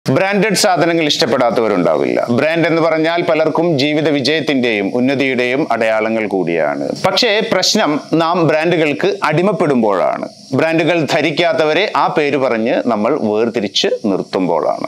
branded സാധനങ്ങൾ ഇഷ്ടപ്പെടാത്തവരുണ്ടാവില്ല brand എന്ന് പറഞ്ഞാൽ പലർക്കും ജീവിത വിജയത്തിന്റെയും ഉന്നതിയുടെയും അടയാളങ്ങൾ കൂടിയാണ് പക്ഷേ പ്രശ്നം നാം ബ്രാൻഡുകൾക്ക് അടിമപ്പെടുമ്പോഴാണ് ബ്രാൻഡുകൾ ധരിക്കാത്തവരെ ആ പേര് പറഞ്ഞ് നമ്മൾ വേർതിരിച്ച് നിർത്തുമ്പോഴാണ്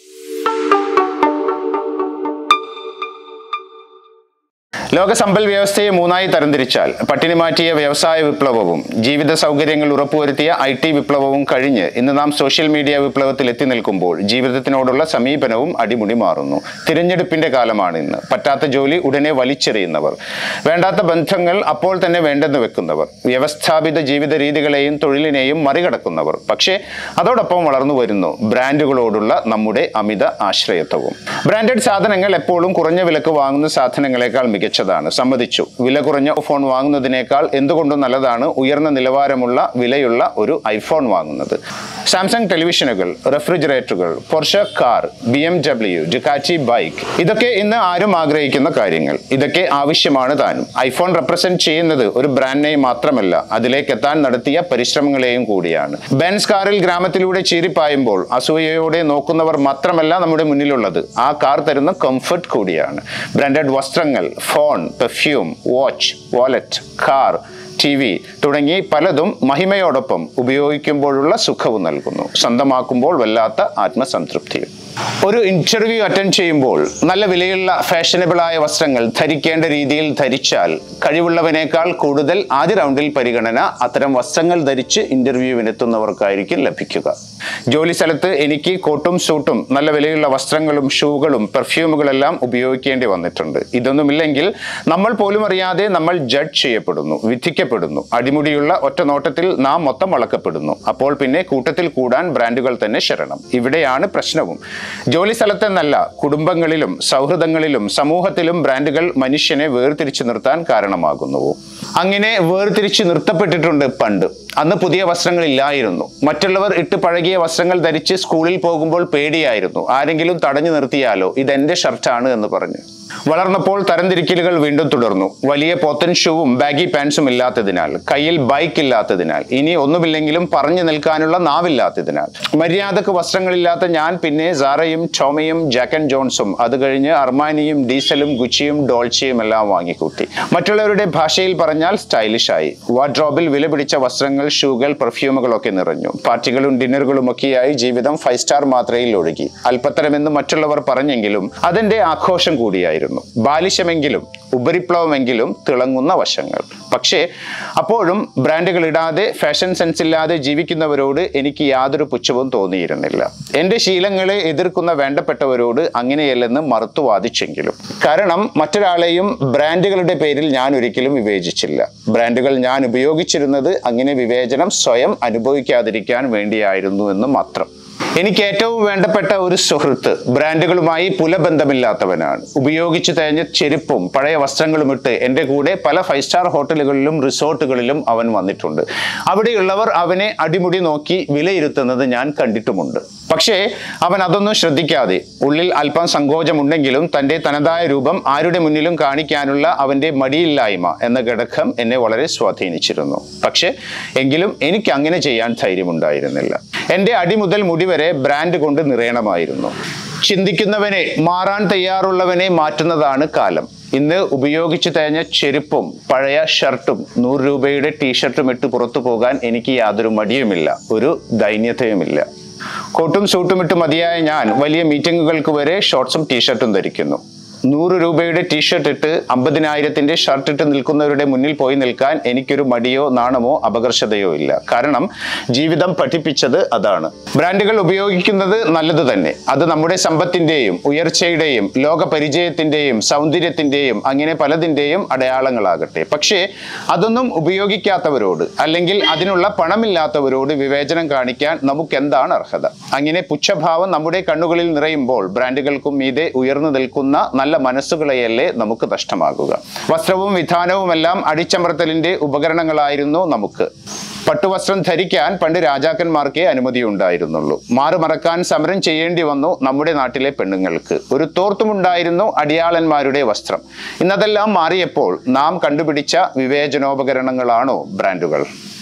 ലോക സമ്പൽ വ്യവസ്ഥയെ മൂന്നായി തരംതിരിച്ചാൽ പട്ടിണി മാറ്റിയ വ്യവസായ വിപ്ലവവും ജീവിത സൗകര്യങ്ങൾ ഉറപ്പുവരുത്തിയ ഐ ടി വിപ്ലവവും കഴിഞ്ഞ് ഇന്ന് നാം സോഷ്യൽ മീഡിയ വിപ്ലവത്തിൽ എത്തി നിൽക്കുമ്പോൾ ജീവിതത്തിനോടുള്ള സമീപനവും അടിമുടി മാറുന്നു തിരഞ്ഞെടുപ്പിന്റെ കാലമാണ് ഇന്ന് പറ്റാത്ത ജോലി ഉടനെ വലിച്ചെറിയുന്നവർ വേണ്ടാത്ത ബന്ധങ്ങൾ അപ്പോൾ തന്നെ വേണ്ടെന്ന് വെക്കുന്നവർ വ്യവസ്ഥാപിത ജീവിത രീതികളെയും തൊഴിലിനെയും മറികടക്കുന്നവർ പക്ഷേ അതോടൊപ്പം വളർന്നു വരുന്നു ബ്രാൻഡുകളോടുള്ള നമ്മുടെ അമിത ആശ്രയത്വവും ബ്രാൻഡഡ് സാധനങ്ങൾ എപ്പോഴും കുറഞ്ഞ വിലക്ക് വാങ്ങുന്ന സാധനങ്ങളെക്കാൾ മികച്ചതാണ് സമ്മതിച്ചു വില കുറഞ്ഞ ഫോൺ വാങ്ങുന്നതിനേക്കാൾ എന്തുകൊണ്ടും നല്ലതാണ് ഉയർന്ന നിലവാരമുള്ള വിലയുള്ള ഒരു ഐഫോൺ വാങ്ങുന്നത് സാംസങ് ടെലിവിഷനുകൾ റെഫ്രിജറേറ്ററുകൾ Porsche car B M W Ducati bike ഇതൊക്കെ ഇന്ന് ആരും ആഗ്രഹിക്കുന്ന കാര്യങ്ങൾ ഇതൊക്കെ ആവശ്യമാണ് താനും ഐഫോൺ റെപ്രസെന്റ് ചെയ്യുന്നത് ഒരു ബ്രാൻഡ് നെയിം മാത്രമല്ല അതിലേക്ക് എത്താൻ നടത്തിയ പരിശ്രമങ്ങളെയും കൂടിയാണ് ബെൻസ് കാറിൽ ഗ്രാമത്തിലൂടെ ചീറിപ്പായുമ്പോൾ അസൂയയോടെ നോക്കുന്നവർ മാത്രമല്ല നമ്മുടെ മുന്നിലുള്ളത് ആ കാർ തരുന്ന കംഫർട്ട് കൂടിയാണ് ബ്രാൻഡഡ് വസ്ത്രങ്ങൾ phone perfume watch wallet car T V തുടങ്ങി പലതും മഹിമയോടൊപ്പം ഉപയോഗിക്കുമ്പോഴുള്ള സുഖവും നൽകുന്നു സ്വന്തമാക്കുമ്പോൾ വല്ലാത്ത ആത്മസംതൃപ്തിയും ഒരു ഇന്റർവ്യൂ അറ്റൻഡ് ചെയ്യുമ്പോൾ നല്ല വിലയുള്ള ഫാഷനബിളായ വസ്ത്രങ്ങൾ ധരിക്കേണ്ട രീതിയിൽ ധരിച്ചാൽ കഴിവുള്ളവനേക്കാൾ കൂടുതൽ ആദ്യ റൗണ്ടിൽ പരിഗണന അത്തരം വസ്ത്രങ്ങൾ ധരിച്ച് ഇന്റർവ്യൂവിനെത്തുന്നവർക്കായിരിക്കും ലഭിക്കുക ജോലി സ്ഥലത്ത് എനിക്ക് കോട്ടും സൂട്ടും നല്ല വിലയുള്ള വസ്ത്രങ്ങളും ഷൂകളും പെർഫ്യൂമുകളെല്ലാം ഉപയോഗിക്കേണ്ടി വന്നിട്ടുണ്ട് ഇതൊന്നുമില്ലെങ്കിൽ നമ്മൾ പോലും അറിയാതെ നമ്മൾ ജഡ്ജ് ചെയ്യപ്പെടുന്നു വിധിക്കപ്പെടുന്നു അടിമുടിയുള്ള ഒറ്റ നോട്ടത്തിൽ നാം മൊത്തം വളക്കപ്പെടുന്നു അപ്പോൾ പിന്നെ കൂട്ടത്തിൽ കൂടാൻ ബ്രാൻഡുകൾ തന്നെ ശരണം ഇവിടെയാണ് പ്രശ്നവും ജോലി സ്ഥലത്തെന്നല്ല കുടുംബങ്ങളിലും സൗഹൃദങ്ങളിലും സമൂഹത്തിലും ബ്രാൻഡുകൾ മനുഷ്യനെ വേർതിരിച്ചു നിർത്താൻ കാരണമാകുന്നുവോ അങ്ങനെ വേർതിരിച്ചു നിർത്തപ്പെട്ടിട്ടുണ്ട് പണ്ട് അന്ന് പുതിയ വസ്ത്രങ്ങളില്ലായിരുന്നു മറ്റുള്ളവർ ഇട്ട് പഴകിയ വസ്ത്രങ്ങൾ ധരിച്ച് സ്കൂളിൽ പോകുമ്പോൾ പേടിയായിരുന്നു ആരെങ്കിലും തടഞ്ഞു നിർത്തിയാലോ ഇതെന്റെ ഷർട്ടാണ് എന്ന് പറഞ്ഞു വളർന്നപ്പോൾ തരംതിരിക്കലുകൾ വീണ്ടും തുടർന്നു വലിയ പോത്തൻ ഷൂവും ബാഗി പാൻസും ഇല്ലാത്തതിനാൽ കയ്യിൽ ബൈക്ക് ഇല്ലാത്തതിനാൽ ഇനി ഒന്നുമില്ലെങ്കിലും പറഞ്ഞു നിൽക്കാനുള്ള നാവില്ലാത്തതിനാൽ മര്യാദക്ക് വസ്ത്രങ്ങളില്ലാത്ത ഞാൻ പിന്നെ സാറയും ചോമയും ജാക്ക് ആൻഡ് ജോൺസും അത് കഴിഞ്ഞ് അർമാനിയും ഡീസലും ഗുച്ചിയും ഡോൾച്ചയും എല്ലാം വാങ്ങിക്കൂട്ടി മറ്റുള്ളവരുടെ ഭാഷയിൽ പറഞ്ഞാൽ സ്റ്റൈലിഷ് ആയി വാർഡ്രോബിൽ വില പിടിച്ച വസ്ത്രങ്ങൾ ഷൂകൾ പെർഫ്യൂമുകളൊക്കെ നിറഞ്ഞു പാർട്ടികളും ഡിന്നറുകളും ഒക്കെയായി ജീവിതം ഫൈവ് സ്റ്റാർ മാത്രയിൽ ഒഴുകി അല്പത്തരമെന്ന് മറ്റുള്ളവർ പറഞ്ഞെങ്കിലും അതെന്റെ ആഘോഷം കൂടിയായിരുന്നു ബാലിശമെങ്കിലും ഉപരിപ്ലവമെങ്കിലും തിളങ്ങുന്ന വശങ്ങൾ പക്ഷേ അപ്പോഴും ബ്രാൻഡുകൾ ഇടാതെ ഫാഷൻ സെൻസ് ഇല്ലാതെ ജീവിക്കുന്നവരോട് എനിക്ക് യാതൊരു പുച്ഛവും തോന്നിയിരുന്നില്ല എൻ്റെ ശീലങ്ങളെ എതിർക്കുന്ന വേണ്ടപ്പെട്ടവരോട് അങ്ങനെയല്ലെന്ന് മറുത്തു വാദിച്ചെങ്കിലും കാരണം മറ്റൊരാളെയും ബ്രാൻഡുകളുടെ പേരിൽ ഞാൻ ഒരിക്കലും വിവേചിച്ചില്ല ബ്രാൻഡുകൾ ഞാൻ ഉപയോഗിച്ചിരുന്നത് അങ്ങനെ വിവേചനം സ്വയം അനുഭവിക്കാതിരിക്കാൻ വേണ്ടിയായിരുന്നു എന്ന് മാത്രം എനിക്ക് ഏറ്റവും വേണ്ടപ്പെട്ട ഒരു സുഹൃത്ത് ബ്രാൻഡുകളുമായി പുലബന്ധമില്ലാത്തവനാണ് ഉപയോഗിച്ച് തേഞ്ഞ ചെരുപ്പും പഴയ വസ്ത്രങ്ങളും ഇട്ട് എൻ്റെ കൂടെ പല ഫൈവ് സ്റ്റാർ ഹോട്ടലുകളിലും റിസോർട്ടുകളിലും അവൻ വന്നിട്ടുണ്ട് അവിടെയുള്ളവർ അവനെ അടിമുടി നോക്കി വിലയിരുത്തുന്നത് ഞാൻ കണ്ടിട്ടുമുണ്ട് പക്ഷേ അവൻ അതൊന്നും ശ്രദ്ധിക്കാതെ ഉള്ളിൽ അല്പം സങ്കോചമുണ്ടെങ്കിലും തൻ്റെ തനതായ രൂപം ആരുടെ മുന്നിലും കാണിക്കാനുള്ള അവൻ്റെ മടിയില്ലായ്മ എന്ന ഘടകം എന്നെ വളരെ സ്വാധീനിച്ചിരുന്നു പക്ഷേ എങ്കിലും എനിക്ക് അങ്ങനെ ചെയ്യാൻ ധൈര്യമുണ്ടായിരുന്നില്ല എൻ്റെ അടി മുതൽ മുടി വരെ ബ്രാൻഡ് കൊണ്ട് നിറയണമായിരുന്നു ചിന്തിക്കുന്നവനെ മാറാൻ തയ്യാറുള്ളവനെ മാറ്റുന്നതാണ് കാലം ഇന്ന് ഉപയോഗിച്ചു തേഞ്ഞ ചെരുപ്പും പഴയ ഷർട്ടും നൂറ് രൂപയുടെ ടീഷർട്ടും ഇട്ട് പുറത്തു പോകാൻ എനിക്ക് യാതൊരു മടിയുമില്ല ഒരു ദൈന്യതയുമില്ല കോട്ടും സൂട്ടും ഇട്ട് മതിയായ ഞാൻ വലിയ മീറ്റിങ്ങുകൾക്ക് വരെ ഷോർട്സും ടീഷർട്ടും ധരിക്കുന്നു നൂറ് രൂപയുടെ ടീഷർട്ട് ഇട്ട് അമ്പതിനായിരത്തിന്റെ ഷർട്ട് ഇട്ട് നിൽക്കുന്നവരുടെ മുന്നിൽ പോയി നിൽക്കാൻ എനിക്കൊരു മടിയോ നാണമോ അപകർഷതയോ ഇല്ല കാരണം ജീവിതം പഠിപ്പിച്ചത് അതാണ് ബ്രാൻഡുകൾ ഉപയോഗിക്കുന്നത് നല്ലത് തന്നെ അത് നമ്മുടെ സമ്പത്തിന്റെയും ഉയർച്ചയുടെയും ലോക പരിചയത്തിന്റെയും സൗന്ദര്യത്തിന്റെയും അങ്ങനെ പലതിന്റെയും അടയാളങ്ങളാകട്ടെ പക്ഷേ അതൊന്നും ഉപയോഗിക്കാത്തവരോട് അല്ലെങ്കിൽ അതിനുള്ള പണമില്ലാത്തവരോട് വിവേചനം കാണിക്കാൻ നമുക്ക് എന്താണ് അർഹത അങ്ങനെ പുച്ഛഭാവം നമ്മുടെ കണ്ണുകളിൽ നിറയുമ്പോൾ ബ്രാൻഡുകൾക്കും മീതെ ഉയർന്നു നിൽക്കുന്ന നല്ല മനസ്സുകളെയല്ലേ നമുക്ക് നഷ്ടമാകുക വസ്ത്രവും വിധാനവുമെല്ലാം അടിച്ചമർത്തലിന്റെ ഉപകരണങ്ങളായിരുന്നു നമുക്ക് പട്ടുവസ്ത്രം ധരിക്കാൻ പണ്ട് രാജാക്കന്മാർക്കേ അനുമതിയുണ്ടായിരുന്നുള്ളൂ മാറുമറക്കാൻ സമരം ചെയ്യേണ്ടി വന്നു നമ്മുടെ നാട്ടിലെ പെണ്ണുങ്ങൾക്ക് ഒരു തോർത്തുമുണ്ടായിരുന്നു അടിയാളന്മാരുടെ വസ്ത്രം ഇന്നതെല്ലാം മാറിയപ്പോൾ നാം കണ്ടുപിടിച്ച വിവേചനോപകരണങ്ങളാണോ ബ്രാൻഡുകൾ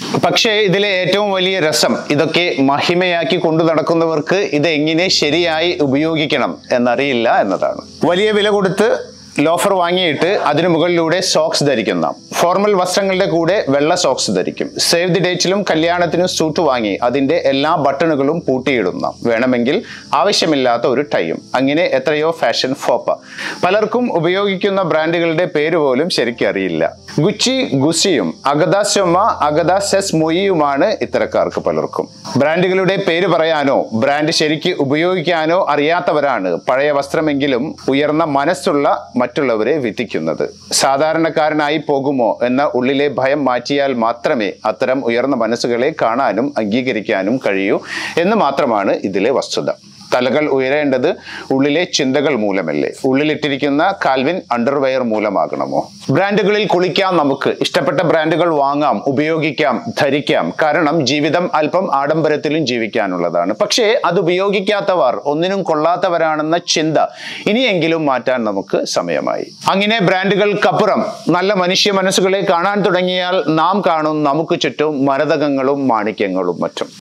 പക്ഷേ ഇതിലെ ഏറ്റവും വലിയ രസം ഇതൊക്കെ മഹിമയാക്കി കൊണ്ടു നടക്കുന്നവർക്ക് ഇത് എങ്ങനെ ശരിയായി ഉപയോഗിക്കണം എന്നറിയില്ല എന്നതാണ് വലിയ വില കൊടുത്ത് ലോഫർ വാങ്ങിയിട്ട് അതിനു മുകളിലൂടെ സോക്സ് ധരിക്കുന്ന ഫോർമൽ വസ്ത്രങ്ങളുടെ കൂടെ വെള്ള സോക്സ് ധരിക്കും സേവ് ദി ഡേറ്റിലും കല്യാണത്തിനും സൂട്ട് വാങ്ങി അതിന്റെ എല്ലാ ബട്ടണുകളും പൂട്ടിയിടുന്ന വേണമെങ്കിൽ ആവശ്യമില്ലാത്ത ഒരു ടൈയും അങ്ങനെ എത്രയോ ഫാഷൻ ഫോപ്പ പലർക്കും ഉപയോഗിക്കുന്ന ബ്രാൻഡുകളുടെ പേര് പോലും ശരിക്കും അറിയില്ല ഗുച്ചി ഗുസിയും അഗദ സൊമ അഗദ സെസ് മൊയിയുമാണ് ഇത്തരക്കാർക്ക് പലർക്കും ബ്രാൻഡുകളുടെ പേര് പറയാനോ ബ്രാൻഡ് ശരിക്ക് ഉപയോഗിക്കാനോ അറിയാത്തവരാണ് പഴയ വസ്ത്രമെങ്കിലും ഉയർന്ന മനസ്സുള്ള മറ്റുള്ളവരെ വിധിക്കുന്നത് സാധാരണക്കാരനായി പോകുമോ എന്ന ഉള്ളിലെ ഭയം മാറ്റിയാൽ മാത്രമേ അത്തരം ഉയർന്ന മനസ്സുകളെ കാണാനും അംഗീകരിക്കാനും കഴിയൂ എന്ന് മാത്രമാണ് ഇതിലെ വസ്തുത തലകൾ ഉയരേണ്ടത് ഉള്ളിലെ ചിന്തകൾ മൂലമല്ലേ ഉള്ളിലിട്ടിരിക്കുന്ന കാൽവിൻ അണ്ടർവെയർ മൂലമാകണമോ ബ്രാൻഡുകളിൽ കുളിക്കാം നമുക്ക് ഇഷ്ടപ്പെട്ട ബ്രാൻഡുകൾ വാങ്ങാം ഉപയോഗിക്കാം ധരിക്കാം കാരണം ജീവിതം അല്പം ആഡംബരത്തിലും ജീവിക്കാനുള്ളതാണ് പക്ഷേ അത് ഉപയോഗിക്കാത്തവർ ഒന്നിനും കൊള്ളാത്തവരാണെന്ന ചിന്ത ഇനിയെങ്കിലും മാറ്റാൻ നമുക്ക് സമയമായി അങ്ങനെ ബ്രാൻഡുകൾക്കപ്പുറം നല്ല മനുഷ്യ മനസ്സുകളെ കാണാൻ തുടങ്ങിയാൽ നാം കാണും നമുക്ക് ചുറ്റും മരതകങ്ങളും മാണിക്യങ്ങളും മറ്റും